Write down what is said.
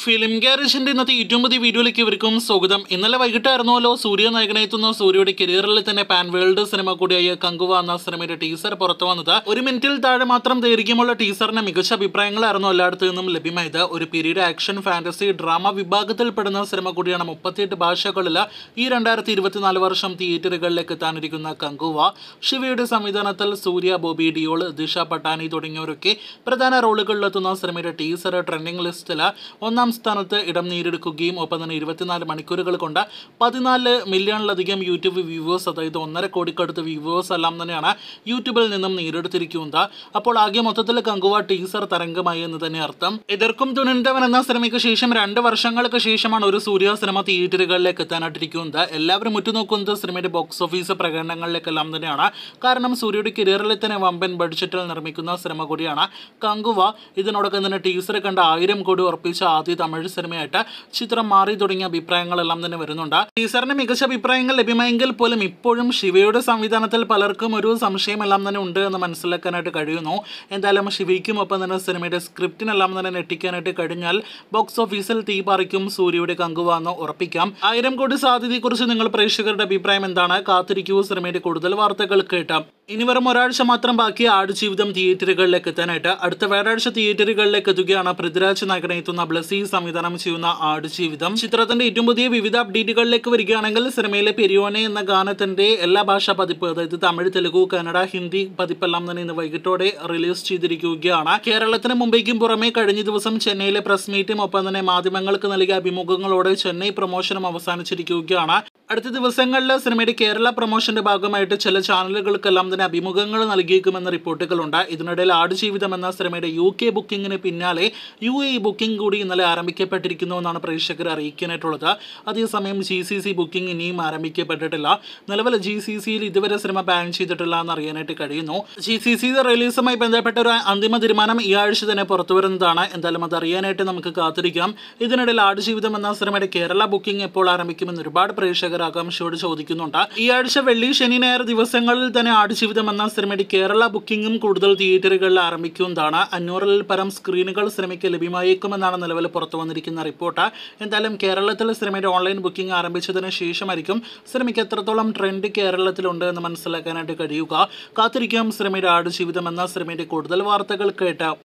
film ഗാരേജിന്റെ ഇന്നത്തെ ഏറ്റവും പുതിയ വീഡിയോയിലേക്ക് ഇവർക്കും സ്വാഗതം ഇന്നലെ വൈകിട്ടായിരുന്നല്ലോ സൂര്യ നായകനെത്തുന്ന സൂര്യയുടെ കരിയറിൽ തന്നെ പാൻ വേൾഡ് സിനിമ കൂടിയായ കങ്കുവ എന്ന സിനിമയുടെ ടീസർ പുറത്തു വന്നത് ഒരു മിനിറ്റിൽ താഴെ മാത്രം ദൈർഘ്യമുള്ള ടീസറിന് മികച്ച അഭിപ്രായങ്ങളായിരുന്നു എല്ലായിടത്തു നിന്നും ലഭ്യമായത് ഒരു പീരീഡ് ആക്ഷൻ ഫാന്റസി ഡ്രാമ വിഭാഗത്തിൽപ്പെടുന്ന സിനിമ കൂടിയാണ് മുപ്പത്തിയെട്ട് ഭാഷകളിൽ ഈ രണ്ടായിരത്തി ഇരുപത്തിനാല് വർഷം തിയേറ്ററുകളിലേക്ക് എത്താനിരിക്കുന്ന കങ്കുവ ശിവയുടെ സംവിധാനത്തിൽ സൂര്യ ബോബി ഡിയോൾ ദിശ പട്ടാനി തുടങ്ങിയവരൊക്കെ പ്രധാന റോളുകളിലെത്തുന്ന സിനിമയുടെ ടീസർ ട്രെൻഡിംഗ് ലിസ്റ്റിൽ ഒന്നാം സ്ഥാനത്ത് ഇടം നേടിയെടുക്കുകയും ഒപ്പം തന്നെ ഇരുപത്തിനാല് മണിക്കൂറുകൾ കൊണ്ട് പതിനാല് മില്യണിലധികം യൂട്യൂബ് വ്യൂവേഴ്സ് അതായത് ഒന്നര കോടിക്കടുത്ത് വ്യൂവേഴ്സ് എല്ലാം തന്നെയാണ് യൂട്യൂബിൽ നിന്നും നേടിയെടുത്തിരിക്കുന്നത് അപ്പോൾ ആകെ മൊത്തത്തിൽ കങ്കുവ ടീസർ തരംഗമായി എന്ന് തന്നെ അർത്ഥം എതിർക്കും തുണിന്തവൻ എന്ന സിനിമയ്ക്ക് ശേഷം രണ്ട് വർഷങ്ങൾക്ക് ശേഷമാണ് ഒരു സൂര്യ സിനിമ തിയേറ്ററുകളിലേക്ക് എത്താനായിട്ടിരിക്കുന്നത് എല്ലാവരും ഉറ്റുനോക്കുന്നത് സിനിമയുടെ ബോക്സ് ഓഫീസ് പ്രകടനങ്ങളിലേക്കെല്ലാം തന്നെയാണ് കാരണം സൂര്യയുടെ കരിയറിൽ തന്നെ വമ്പൻ ബഡ്ജറ്റിൽ നിർമ്മിക്കുന്ന സിനിമ കൂടിയാണ് കങ്കുവ ഇതിനോടൊപ്പം തന്നെ ടീസർ കണ്ട ആയിരം കോടി ഉറപ്പിച്ച ആദ്യ തമിഴ് സിനിമയായിട്ട് ചിത്രം മാറി തുടങ്ങിയ അഭിപ്രായങ്ങളെല്ലാം തന്നെ വരുന്നുണ്ട് ടീസറിന് മികച്ച അഭിപ്രായങ്ങൾ ലഭ്യമായെങ്കിൽ പോലും ഇപ്പോഴും ശിവയുടെ സംവിധാനത്തിൽ പലർക്കും ഒരു സംശയമെല്ലാം തന്നെ ഉണ്ട് എന്ന് മനസ്സിലാക്കാനായിട്ട് കഴിയുന്നു എന്തായാലും ശിവയ്ക്കും ഒപ്പം തന്നെ സിനിമയുടെ സ്ക്രിപ്റ്റിനെല്ലാം തന്നെ നെട്ടിക്കാനായിട്ട് കഴിഞ്ഞാൽ ബോക്സ് ഓഫീസിൽ തീ പറിക്കും സൂര്യയുടെ കങ്കുവ എന്ന് ഉറപ്പിക്കാം ആയിരം കോടി സാധ്യതയെക്കുറിച്ച് നിങ്ങൾ പ്രേക്ഷകരുടെ അഭിപ്രായം എന്താണ് കാത്തിരിക്കൂ സിനിമയുടെ കൂടുതൽ വാർത്തകൾ കേട്ടാം ഇനി വെറും ഒരാഴ്ച മാത്രം ബാക്കി ആടുജീവിതം തിയേറ്ററുകളിലേക്ക് എത്താനായിട്ട് അടുത്ത വ്യാഴാഴ്ച തിയേറ്ററുകളിലേക്ക് എത്തുകയാണ് പൃഥ്വിരാജ് നായകനെ എത്തുന്ന ബ്ലസി സംവിധാനം ചെയ്യുന്ന ആടുജീവിതം ചിത്രത്തിന്റെ ഏറ്റവും പുതിയ വിവിധ അപ്ഡേറ്റുകളിലേക്ക് വരികയാണെങ്കിൽ സിനിമയിലെ പെരിയോനെ എന്ന ഗാനത്തിന്റെ എല്ലാ ഭാഷാ പതിപ്പ് അതായത് തമിഴ് തെലുഗു കന്നഡ ഹിന്ദി പതിപ്പെല്ലാം തന്നെ ഇന്ന് വൈകിട്ടോടെ റിലീസ് ചെയ്തിരിക്കുകയാണ് കേരളത്തിന് മുംബൈക്കും പുറമെ കഴിഞ്ഞ ദിവസം ചെന്നൈയിലെ പ്രസ് മീറ്റും ഒപ്പം തന്നെ മാധ്യമങ്ങൾക്ക് നൽകിയ അഭിമുഖങ്ങളോടെ ചെന്നൈ പ്രൊമോഷനും അവസാനിച്ചിരിക്കുകയാണ് അടുത്ത ദിവസങ്ങളിൽ സിനിമയുടെ കേരള പ്രൊമോഷന്റെ ഭാഗമായിട്ട് ചില ചാനലുകൾക്കെല്ലാം തന്നെ അഭിമുഖങ്ങൾ നൽകിയേക്കുമെന്ന റിപ്പോർട്ടുകളുണ്ട് ഇതിനിടയിൽ ആടുജീവിതം എന്ന സിനിമയുടെ യു കെ ബുക്കിങ്ങിന് പിന്നാലെ യു എ ബുക്കിംഗ് കൂടി ഇന്നലെ ആരംഭിക്കപ്പെട്ടിരിക്കുന്നു എന്നാണ് പ്രേക്ഷകർ അറിയിക്കാനായിട്ടുള്ളത് അതേസമയം ജി സി സി ബുക്കിംഗ് ഇനിയും ആരംഭിക്കപ്പെട്ടിട്ടില്ല നിലവിൽ ജി സി സിയിൽ ഇതുവരെ സിനിമ ബാൻ ചെയ്തിട്ടില്ല എന്ന് അറിയാനായിട്ട് കഴിയുന്നു ജി സി സി റിലീസുമായി ബന്ധപ്പെട്ട ഒരു അന്തിമ തീരുമാനം ഈ ആഴ്ച തന്നെ പുറത്തു വരുന്നതാണ് എന്തായാലും അത് അറിയാനായിട്ട് നമുക്ക് കാത്തിരിക്കാം ഇതിനിടയിൽ ആടുജീവിതം എന്ന സിനിമയുടെ കേരള ബുക്കിംഗ് എപ്പോൾ ആരംഭിക്കുമെന്ന് ഒരുപാട് പ്രേക്ഷകർ ആകാംക്ഷയോട് ചോദിക്കുന്നുണ്ട് ഈ ആഴ്ച വെള്ളി ശനി ഞായർ ദിവസങ്ങളിൽ തന്നെ ആടുജീവിതം എന്ന സിനിമയുടെ കേരള ബുക്കിംഗും കൂടുതൽ തിയേറ്ററുകളിൽ ആരംഭിക്കുന്നതാണ് അഞ്ഞൂറിൽ പരം സ്ക്രീനുകൾ സിനിമയ്ക്ക് ലഭ്യമായേക്കുമെന്നാണ് നിലവിൽ പുറത്തു വന്നിരിക്കുന്ന റിപ്പോർട്ട് എന്തായാലും കേരളത്തിൽ സിനിമയുടെ ഓൺലൈൻ ബുക്കിംഗ് ആരംഭിച്ചതിന് ശേഷമായിരിക്കും സിനിമയ്ക്ക് എത്രത്തോളം ട്രെൻഡ് കേരളത്തിലുണ്ട് എന്ന് മനസ്സിലാക്കാനായിട്ട് കഴിയുക കാത്തിരിക്കാം സിനിമയുടെ ആടുജീവിതം എന്ന സിനിമയുടെ കൂടുതൽ വാർത്തകൾ കേട്ട്